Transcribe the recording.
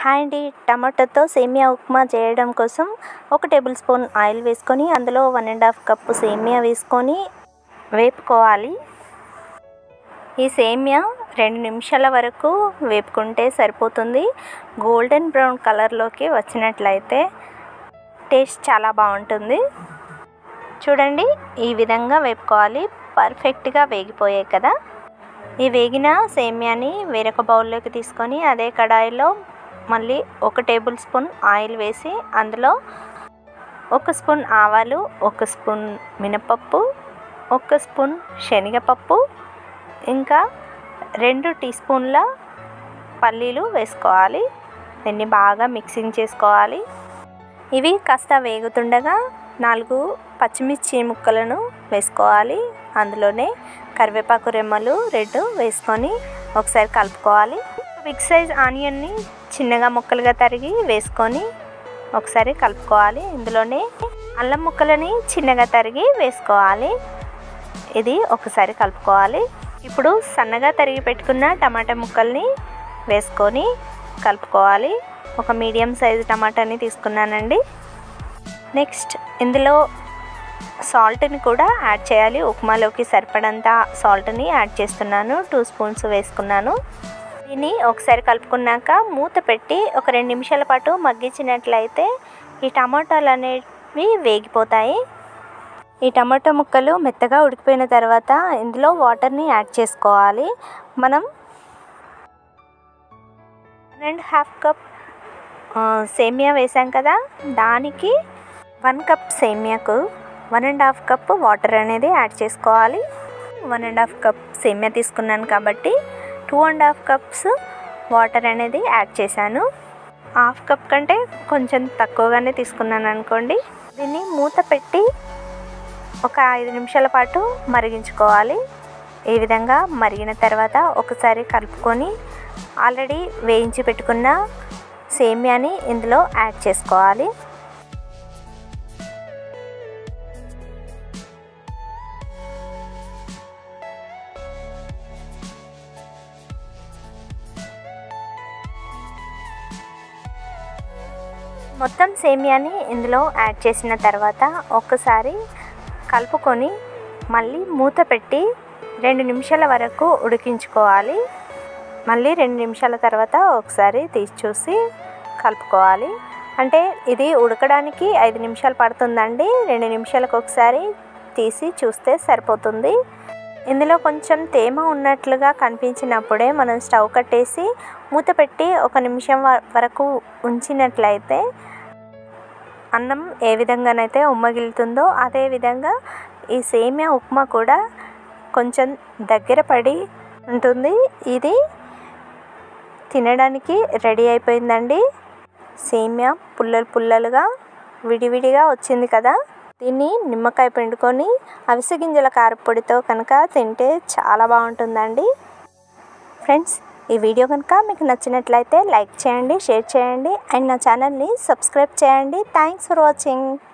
hi అండి టమాటోతో సేమియా ఉప్మా చేయడం కోసం ఒక టేబుల్ స్పూన్ ఆయిల్ వేసుకొని అందులో వన్ అండ్ హాఫ్ కప్పు సేమియా వేసుకొని వేపుకోవాలి ఈ సేమియా రెండు నిమిషాల వరకు వేపుకుంటే సరిపోతుంది గోల్డెన్ బ్రౌన్ కలర్లోకి వచ్చినట్లయితే టేస్ట్ చాలా బాగుంటుంది చూడండి ఈ విధంగా వేపుకోవాలి పర్ఫెక్ట్గా వేగిపోయాయి కదా ఈ వేగిన సేమ్యాని వేరొక బౌల్లోకి తీసుకొని అదే కడాయిలో మళ్ళీ ఒక టేబుల్ స్పూన్ ఆయిల్ వేసి అందులో ఒక స్పూన్ ఆవాలు ఒక స్పూన్ మినపప్పు ఒక స్పూన్ శనగపప్పు ఇంకా రెండు టీ స్పూన్ల పల్లీలు వేసుకోవాలి దీన్ని బాగా మిక్సింగ్ చేసుకోవాలి ఇవి కాస్త వేగుతుండగా నాలుగు పచ్చిమిర్చి ముక్కలను వేసుకోవాలి అందులోనే కరివేపాకు రెమ్మలు రెండు వేసుకొని ఒకసారి కలుపుకోవాలి బిగ్ సైజ్ ఆనియన్ని చిన్నగా ముక్కలుగా తరిగి వేసుకొని ఒకసారి కలుపుకోవాలి ఇందులోనే అల్లం ముక్కలని చిన్నగా తరిగి వేసుకోవాలి ఇది ఒకసారి కలుపుకోవాలి ఇప్పుడు సన్నగా తరిగి పెట్టుకున్న టమాటా ముక్కల్ని వేసుకొని కలుపుకోవాలి ఒక మీడియం సైజు టమాటాని తీసుకున్నానండి నెక్స్ట్ ఇందులో సాల్ట్ని కూడా యాడ్ చేయాలి ఉప్మాలోకి సరిపడంత సాల్ట్ని యాడ్ చేస్తున్నాను టూ స్పూన్స్ వేసుకున్నాను దీన్ని ఒకసారి కలుపుకున్నాక మూత పెట్టి ఒక రెండు నిమిషాల పాటు మగ్గించినట్లయితే ఈ టమాటాలు అనేవి వేగిపోతాయి ఈ టమాటా ముక్కలు మెత్తగా ఉడికిపోయిన తర్వాత ఇందులో వాటర్ని యాడ్ చేసుకోవాలి మనం వన్ అండ్ హాఫ్ కప్ సేమియా వేసాం కదా దానికి వన్ కప్ సేమియాకు one and half cup water అనేది యాడ్ చేసుకోవాలి వన్ అండ్ హాఫ్ కప్ సేమియా తీసుకున్నాను కాబట్టి two and half cups water అనేది యాడ్ చేశాను హాఫ్ కప్ కంటే కొంచెం తక్కువగానే తీసుకున్నాను అనుకోండి దీన్ని మూత పెట్టి ఒక ఐదు నిమిషాల పాటు మరిగించుకోవాలి ఈ విధంగా మరిగిన తర్వాత ఒకసారి కలుపుకొని ఆల్రెడీ వేయించి పెట్టుకున్న సేమియాని ఇందులో యాడ్ చేసుకోవాలి మొత్తం సేమియాని ఇందులో యాడ్ చేసిన తర్వాత ఒక్కసారి కలుపుకొని మళ్ళీ మూత పెట్టి రెండు నిమిషాల వరకు ఉడికించుకోవాలి మళ్ళీ రెండు నిమిషాల తర్వాత ఒకసారి తీసి చూసి కలుపుకోవాలి అంటే ఇది ఉడకడానికి ఐదు నిమిషాలు పడుతుందండి రెండు నిమిషాలకు ఒకసారి తీసి చూస్తే సరిపోతుంది ఇందులో కొంచెం తేమ ఉన్నట్లుగా కనిపించినప్పుడే మనం స్టవ్ కట్టేసి మూత పెట్టి ఒక నిమిషం వరకు ఉంచినట్లయితే అన్నం ఏ విధంగానైతే ఉమ్మగిలుతుందో అదే విధంగా ఈ సేమియా ఉప్మా కూడా కొంచెం దగ్గర పడి ఉంటుంది ఇది తినడానికి రెడీ అయిపోయిందండి సేమియా పుల్లలు పుల్లలుగా విడివిడిగా వచ్చింది కదా దీన్ని నిమ్మకాయ పిండుకొని అవిసె గింజల కారపొడితో కనుక తింటే చాలా బాగుంటుందండి ఫ్రెండ్స్ ఈ వీడియో కనుక మీకు నచ్చినట్లయితే లైక్ చేయండి షేర్ చేయండి అండ్ నా ఛానల్ని సబ్స్క్రైబ్ చేయండి థ్యాంక్స్ ఫర్ వాచింగ్